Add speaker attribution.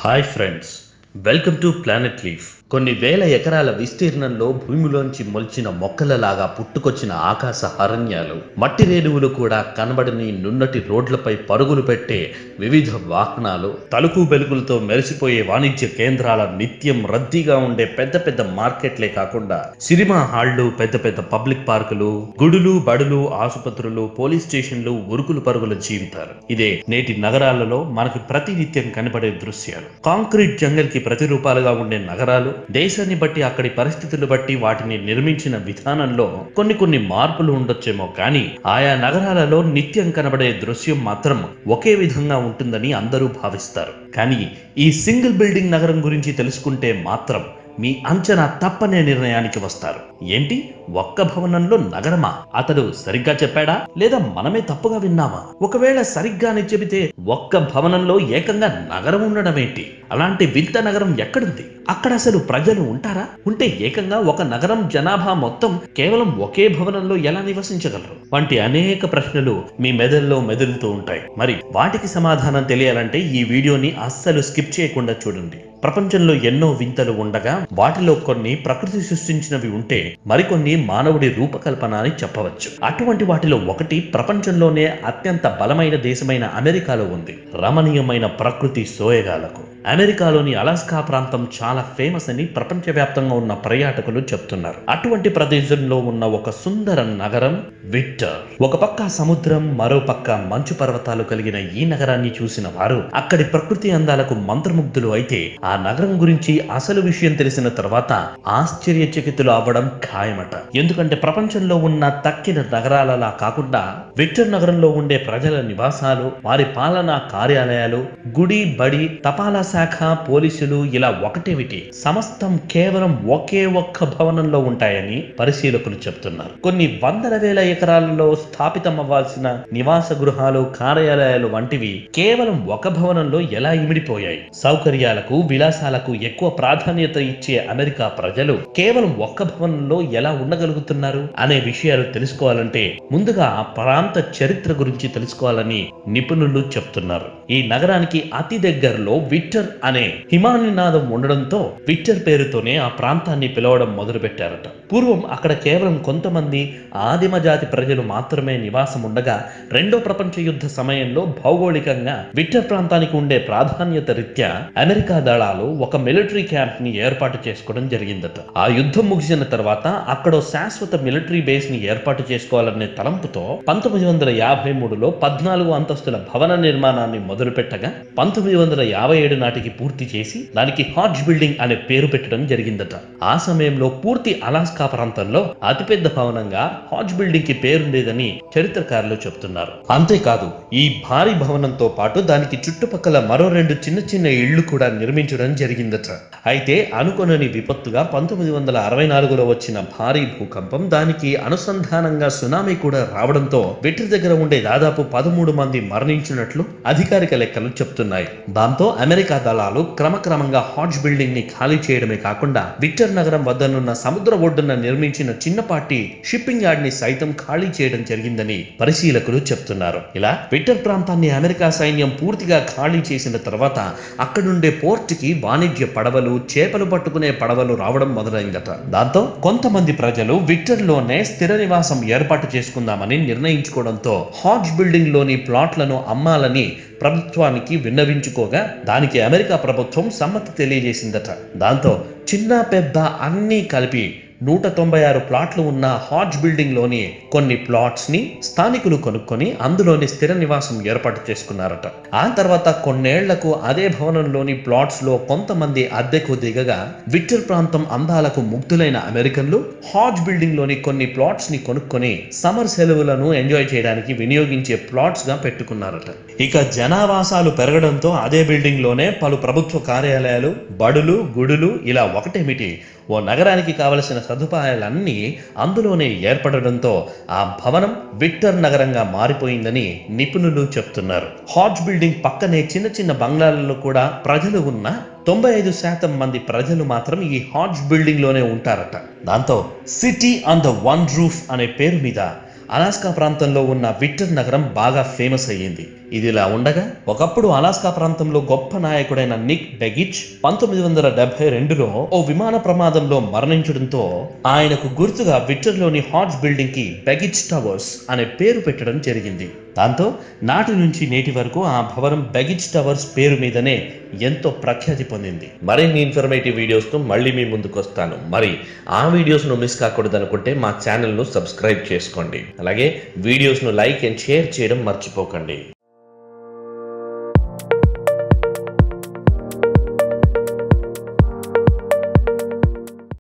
Speaker 1: hi friends welcome to planet leaf కొన్ని వేల ఎకరాల విస్తీర్ణంలో భూమిలోంచి మొలిచిన మొక్కలలాగా పుట్టుకొచ్చిన ఆకాశ అరణ్యాలు మట్టి రేణువులు కూడా కనబడని నున్నటి రోడ్లపై పరుగులు పెట్టే వివిధ వాహనాలు తలుపు వెలుగులతో మెరిసిపోయే వాణిజ్య కేంద్రాల నిత్యం రద్దీగా ఉండే పెద్ద పెద్ద మార్కెట్లే కాకుండా సినిమా హాళ్లు పెద్ద పెద్ద పబ్లిక్ పార్కులు గుడులు బడులు ఆసుపత్రులు పోలీస్ స్టేషన్లు ఉరుకులు పరుగుల జీవితాలు ఇదే నేటి నగరాలలో మనకు ప్రతినిత్యం కనబడే దృశ్యాలు కాంక్రీట్ జంగల్ కి ప్రతిరూపాలుగా ఉండే నగరాలు దేశాన్ని బట్టి అక్కడి పరిస్థితులు బట్టి వాటిని నిర్మించిన విధానంలో కొన్ని కొన్ని మార్పులు ఉండొచ్చేమో కానీ ఆయా నగరాలలో నిత్యం కనబడే దృశ్యం మాత్రం ఒకే విధంగా ఉంటుందని అందరూ భావిస్తారు కానీ ఈ సింగిల్ బిల్డింగ్ నగరం గురించి తెలుసుకుంటే మాత్రం మీ అంచనా తప్పనే నిర్ణయానికి వస్తారు ఏంటి ఒక్క భవనంలో నగరమా అతడు సరిగ్గా చెప్పాడా లేదా మనమే తప్పుగా విన్నామా ఒకవేళ సరిగ్గానే చెబితే ఒక్క భవనంలో ఏకంగా నగరం ఉండడం ఏంటి అలాంటి వింత నగరం ఎక్కడుంది అక్కడ అసలు ప్రజలు ఉంటారా ఉంటే ఏకంగా ఒక నగరం జనాభా మొత్తం కేవలం ఒకే భవనంలో ఎలా నివసించగలరు వంటి అనేక ప్రశ్నలు మీ మెదడులో మెదులుతూ ఉంటాయి మరి వాటికి సమాధానం తెలియాలంటే ఈ వీడియోని అస్సలు స్కిప్ చేయకుండా చూడండి ప్రపంచంలో ఎన్నో వింతలు ఉండగా వాటిలో కొన్ని ప్రకృతి సృష్టించినవి ఉంటే మరికొన్ని మానవుడి రూపకల్పన అని చెప్పవచ్చు అటువంటి వాటిలో ఒకటి ప్రపంచంలోనే అత్యంత బలమైన దేశమైన అమెరికాలో ఉంది రమణీయమైన ప్రకృతి సోయగాలకు అమెరికాలోని అలాస్కా ప్రాంతం చాలా ఫేమస్ అని ప్రపంచవ్యాప్తంగా ఉన్న పర్యాటకులు చెప్తున్నారు అటువంటి ప్రదేశంలో ఉన్న ఒక సుందర నగరం విక్టర్ ఒక పక్క సముద్రం మరో పక్క మంచు పర్వతాలు కలిగిన ఈ నగరాన్ని చూసిన వారు అక్కడి ప్రకృతి అందాలకు మంత్రముగ్ధులు అయితే ఆ నగరం గురించి అసలు విషయం తెలిసిన తర్వాత ఆశ్చర్యచకితులు అవ్వడం ఖాయమట ఎందుకంటే ప్రపంచంలో ఉన్న తక్కిన నగరాలలా కాకుండా విక్టర్ నగరంలో ఉండే ప్రజల నివాసాలు వారి పాలనా కార్యాలయాలు గుడి బడి తపాలా శాఖ పోలీసులు ఇలా ఒకటేమిటి సమస్తం కేవలం ఒకే ఒక్క భవనంలో ఉంటాయని పరిశీలకులు చెప్తున్నారు కొన్ని వందల వేల ఎకరాలలో స్థాపితం అవ్వాల్సిన నివాస గృహాలు కార్యాలయాలు వంటివి కేవలం ఒక భవనంలో ఎలా ఇమిడిపోయాయి సౌకర్యాలకు విలాసాలకు ఎక్కువ ప్రాధాన్యత ఇచ్చే అమెరికా ప్రజలు కేవలం ఒక్క భవనంలో ఎలా ఉండగలుగుతున్నారు అనే విషయాలు తెలుసుకోవాలంటే ముందుగా ఆ ప్రాంత చరిత్ర గురించి తెలుసుకోవాలని నిపుణులు చెప్తున్నారు ఈ నగరానికి అతి దగ్గరలో విక్టర్ అనే హిమానినాదం ఉండడంతో విక్టర్ పేరుతోనే ఆ ప్రాంతాన్ని పిలవడం మొదలుపెట్టారట పూర్వం అక్కడ కేవలం కొంతమంది ఆదిమ జాతి ప్రజలు మాత్రమే నివాసం ఉండగా రెండో ప్రపంచ యుద్ధ సమయంలో భౌగోళికంగా విక్టర్ ప్రాంతానికి ఉండే ప్రాధాన్యత రీత్యా అమెరికా దళాలు ఒక మిలిటరీ క్యాంప్ ని ఏర్పాటు చేసుకోవడం జరిగిందట ఆ యుద్ధం ముగిసిన తర్వాత అక్కడ శాశ్వత మిలిటరీ బేస్ ని ఏర్పాటు చేసుకోవాలనే తలంపుతో పంతొమ్మిది వందల యాభై మూడులో పద్నాలుగు అంతస్తుల భవన నిర్మాణాన్ని మొదలుపెట్టగా పంతొమ్మిది వందల యాభై ఏడు నాటికి పూర్తి చేసి దానికి హార్జ్ బిల్డింగ్ అనే పేరు పెట్టడం జరిగిందట ఆ సమయంలో పూర్తి అలాస్కా ప్రాంతంలో అతిపెద్ద భవనంగా హార్జ్ బిల్డింగ్ కి పేరుండేదని చరిత్రకారులు చెప్తున్నారు అంతేకాదు ఈ భారీ భవనంతో పాటు దానికి చుట్టుపక్కల మరో రెండు చిన్న చిన్న ఇళ్లు కూడా నిర్మించడం జరిగిందట అయితే అనుకోనని విపత్తుగా పంతొమ్మిది వందల అరవై నాలుగులో వచ్చిన భారీ భూకంపం దానికి అనుసంధానంగా సునామీ కూడా రావడంతో విట్రి దగ్గర ఉండే దాదాపు పదమూడు మంది మరణించినట్లు అధికారిక లెక్కలు చెప్తున్నాయి దాంతో అమెరికా దళాలు క్రమక్రమంగా హార్జ్ బిల్డింగ్ ని ఖాళీ చేయడమే కాకుండా విక్టర్ నగరం వద్దనున్న సముద్ర ఒడ్డున నిర్మించిన చిన్నపాటి షిప్పింగ్ యార్డ్ ని సైతం ఖాళీ చేయడం జరిగిందని పరిశీలకులు చెప్తున్నారు ఇలా విక్టర్ ప్రాంతాన్ని అమెరికా సైన్యం పూర్తిగా ఖాళీ చేసిన తర్వాత అక్కడుండే పోర్ట్ కి వాణిజ్య పడవలు చేపలు పట్టుకునే పడవలు రావడం మొదలైందట దాంతో కొంతమంది ప్రజలు విక్టర్ లోనే స్థిర నివాసం ఏర్పాటు చేసుకుందామని నిర్ణయించుకోవడంతో హార్జ్ బిల్డింగ్ లోని ప్లాట్లను అమ్మాలని ప్రభుత్వానికి విన్నవించుకోగా దానికి అమెరికా ప్రభుత్వం సమ్మతి తెలియజేసిందట దాంతో చిన్న పెద్ద అన్నీ కలిపి నూట తొంభై ఆరు ప్లాట్లు ఉన్న హార్జ్ బిల్డింగ్ లోని కొన్ని ప్లాట్స్ ని స్థానికులు కొనుక్కొని అందులోని స్థిర నివాసం ఏర్పాటు చేసుకున్నారట ఆ తర్వాత కొన్నేళ్లకు అదే భవనంలోని ప్లాట్స్ లో కొంతమంది అద్దెకు దిగగా విక్టర్ ప్రాంతం అందాలకు ముగ్ధులైన అమెరికన్లు హార్జ్ బిల్డింగ్ లోని కొన్ని ప్లాట్స్ ని కొనుక్కొని సమ్మర్ సెలవులను ఎంజాయ్ చేయడానికి వినియోగించే ప్లాట్స్ గా పెట్టుకున్నారట ఇక జనావాసాలు పెరగడంతో అదే బిల్డింగ్ లోనే పలు ప్రభుత్వ కార్యాలయాలు బడులు గుడులు ఇలా ఒకటేమిటి ఓ నగరానికి కావలసిన సదుపాయాలన్నీ అందులోనే ఏర్పడడంతో ఆ భవనం విక్టర్ నగరంగా మారిపోయిందని నిపుణులు చెప్తున్నారు హార్జ్ బిల్డింగ్ పక్కనే చిన్న చిన్న బంగ్లాలలో కూడా ప్రజలు ఉన్న తొంభై ఐదు శాతం మంది ప్రజలు మాత్రం ఈ హార్జ్ బిల్డింగ్ లోనే ఉంటారట దాంతో city on the one roof అనే పేరు మీద అలాస్కా ప్రాంతంలో ఉన్న విక్టర్ నగరం బాగా ఫేమస్ అయ్యింది ఇదిలా ఉండగా ఒకప్పుడు అలాస్కా ప్రాంతంలో గొప్ప నాయకుడైన నిక్ బెగిచ్ పంతొమ్మిది వందల డెబ్బై రెండులో ఓ విమాన ప్రమాదంలో మరణించడంతో ఆయనకు గుర్తుగా విక్టర్లోని హాట్స్ బిల్డింగ్ కి బెగిచ్ టవర్స్ అనే పేరు పెట్టడం జరిగింది దాంతో నాటి నుంచి నేటి వరకు ఆ భవనం బెగిచ్ టవర్స్ పేరు మీదనే ఎంతో ప్రఖ్యాతి పొందింది మరిన్ని ఇన్ఫర్మేటివ్ వీడియోస్తో మళ్ళీ మీ ముందుకు వస్తాను మరి ఆ వీడియోస్ను మిస్ కాకూడదు అనుకుంటే మా ఛానల్ను సబ్స్క్రైబ్ చేసుకోండి అలాగే వీడియోస్ను లైక్ అండ్ షేర్ చేయడం మర్చిపోకండి